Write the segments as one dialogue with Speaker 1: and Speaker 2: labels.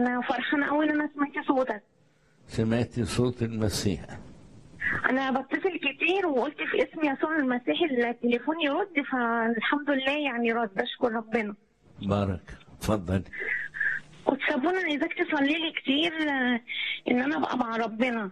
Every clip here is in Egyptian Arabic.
Speaker 1: انا فرحانه قوي ان انا سمعت صوتك
Speaker 2: سمعتي صوت المسيح
Speaker 1: انا بتصل كتير وقلت في اسم يسوع المسيح التليفون يرد فالحمد لله يعني رد اشكر ربنا
Speaker 2: بارك اتفضل
Speaker 1: وتسابونا انا عايزاك تصلي لي كتير آه، ان انا ابقى مع ربنا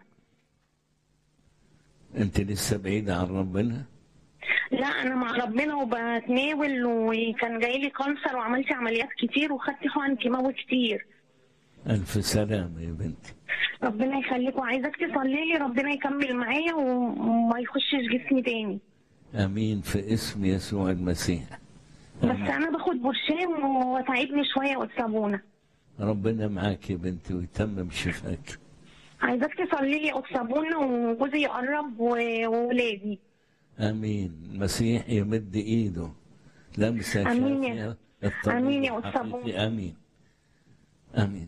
Speaker 2: انت لسه بعيدة عن ربنا
Speaker 1: لا انا مع ربنا وبتناول وكان جاي لي كانسر وعملت عمليات كتير وخدت حقن كيماوي كتير
Speaker 2: ألف سلامة يا بنتي
Speaker 1: ربنا يخليك وعايزاك تصلي لي ربنا يكمل معايا وما يخشش جسمي تاني
Speaker 2: أمين في اسم يسوع المسيح
Speaker 1: بس انا باخد برشام وتعبني شويه وتسابونا
Speaker 2: ربنا معاك يا بنتي ويتمم شفاك
Speaker 1: عايزاك تصلي لي وتسابونا وجوزي يقرب و- وولادي
Speaker 2: امين المسيح يمد ايده لمسه
Speaker 1: آمين يا-
Speaker 2: شافيه الطبيب
Speaker 1: آمين يا
Speaker 2: الحقيقي.
Speaker 1: أستاذ.
Speaker 2: امين امين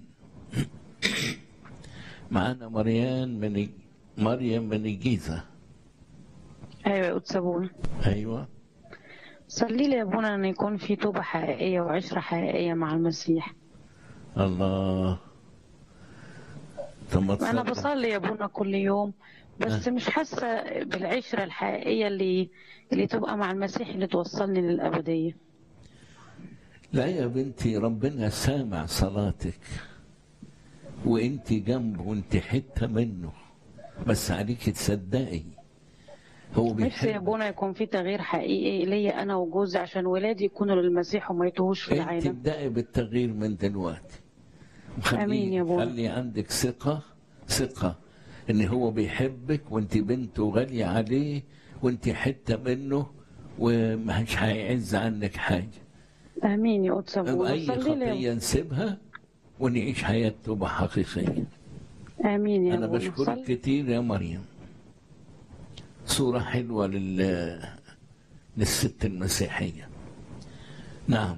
Speaker 2: معنا مريان من مريم من الجيزه
Speaker 3: ايوه يا قدس ابونا
Speaker 2: ايوه
Speaker 3: صلي لي يا ابونا ان يكون في توبه حقيقيه وعشره حقيقيه مع المسيح
Speaker 2: الله طب ما
Speaker 3: انا
Speaker 2: تصلي.
Speaker 3: بصلي يا ابونا كل يوم بس مش حاسه بالعشره الحقيقيه اللي اللي تبقى مع المسيح اللي توصلني للابديه
Speaker 2: لا يا بنتي ربنا سامع صلاتك وانت جنبه وانت حته منه بس عليك تصدقي هو
Speaker 3: نفسي يا
Speaker 2: بيحب
Speaker 3: ابونا يكون في تغيير حقيقي ليا انا وجوزي عشان ولادي يكونوا للمسيح وما يتوهوش في
Speaker 2: انت
Speaker 3: العالم
Speaker 2: ابدأي بالتغيير من دلوقتي وخلي-
Speaker 3: آمين يا أبونا.
Speaker 2: خلي عندك ثقة ثقة ان هو بيحبك وانت بنته غالية عليه وانت حتة منه ومش هيعز عنك حاجة
Speaker 3: امين يا قدس
Speaker 2: أو
Speaker 3: ابونا
Speaker 2: اي
Speaker 3: صلي لي
Speaker 2: خطية نسيبها ونعيش حياة توبة حقيقية
Speaker 3: امين يا
Speaker 2: انا
Speaker 3: ابونا
Speaker 2: بشكرك
Speaker 3: صلي.
Speaker 2: كتير يا مريم صورة حلوة لل للست المسيحية نعم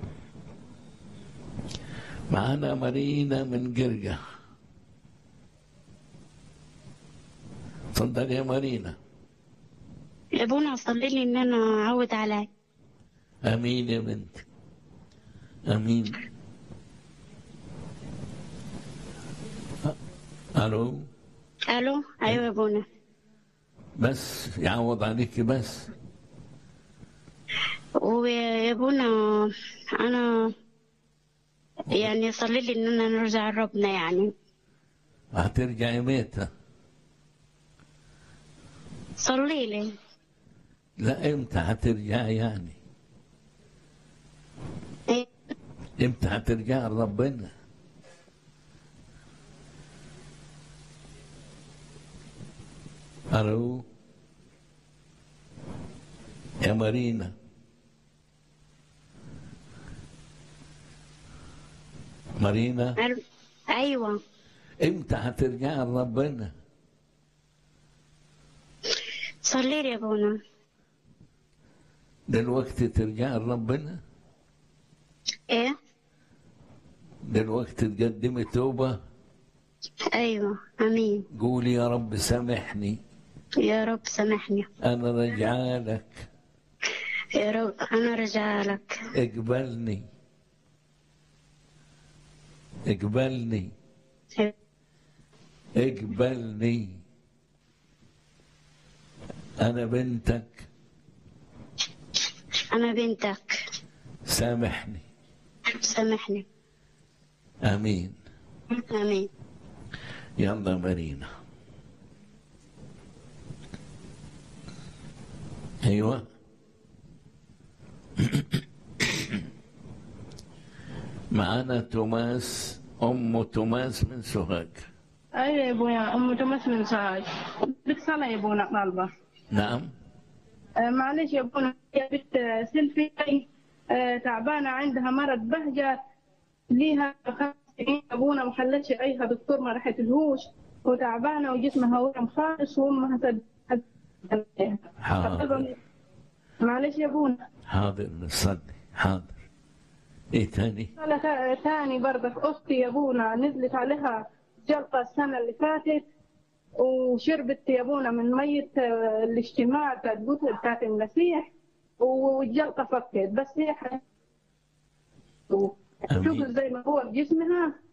Speaker 2: معانا مارينا من جرجة تفضل يا مارينا
Speaker 4: يا ابونا صلي لي ان انا اعود عليك
Speaker 2: امين يا بنت امين أ- الو
Speaker 4: الو ايوه يا ابونا
Speaker 2: بس يعوض عليك بس
Speaker 4: ويا ابونا انا يعني صلي لي اننا نرجع لربنا يعني
Speaker 2: هترجعي ميتة
Speaker 4: صلي لي
Speaker 2: لا امتى هترجعي يعني
Speaker 4: إيه؟
Speaker 2: امتى هترجعي لربنا الو يا مارينا مارينا
Speaker 4: ألو. ايوه
Speaker 2: امتى هترجعي لربنا
Speaker 4: صلي لي يا ابونا
Speaker 2: دلوقتي ترجعي لربنا
Speaker 4: ايه
Speaker 2: دلوقتي تقدمي توبة
Speaker 4: ايوه امين
Speaker 2: قولي يا رب سامحني
Speaker 4: يا رب سامحني
Speaker 2: أنا رجعالك
Speaker 4: يا رب انا رجالك
Speaker 2: اقبلني اقبلني اقبلني أنا بنتك
Speaker 4: انا بنتك
Speaker 2: سامحني
Speaker 4: سامحني
Speaker 2: آمين
Speaker 4: امين
Speaker 2: يلا مارينا أيوة معانا توماس أم توماس من سوهاج
Speaker 5: ايوه يا ابويا ام تمس من ساج بدك صلاة يا ابونا طالبة
Speaker 2: نعم
Speaker 5: آه معلش يا ابونا يا بنت آه، سيلفي آه تعبانة عندها مرض بهجة ليها خمس سنين ابونا ما خلتش ايها دكتور ما راحت الهوش وتعبانة وجسمها ورم خالص وامها سد
Speaker 2: حاضر
Speaker 5: معلش يا ابونا
Speaker 2: حاضر نصلي حاضر ايه تاني
Speaker 5: صلاة تا- تاني برضك اختي يا ابونا نزلت عليها جلطة السنة اللي فاتت وشربت يا ابونا من مية آه، الاجتماع بتاعت بوت- بتاعت المسيح والجلطة فكت بس هي ح-
Speaker 2: آمين.
Speaker 5: شغل زي ما هو بجسمها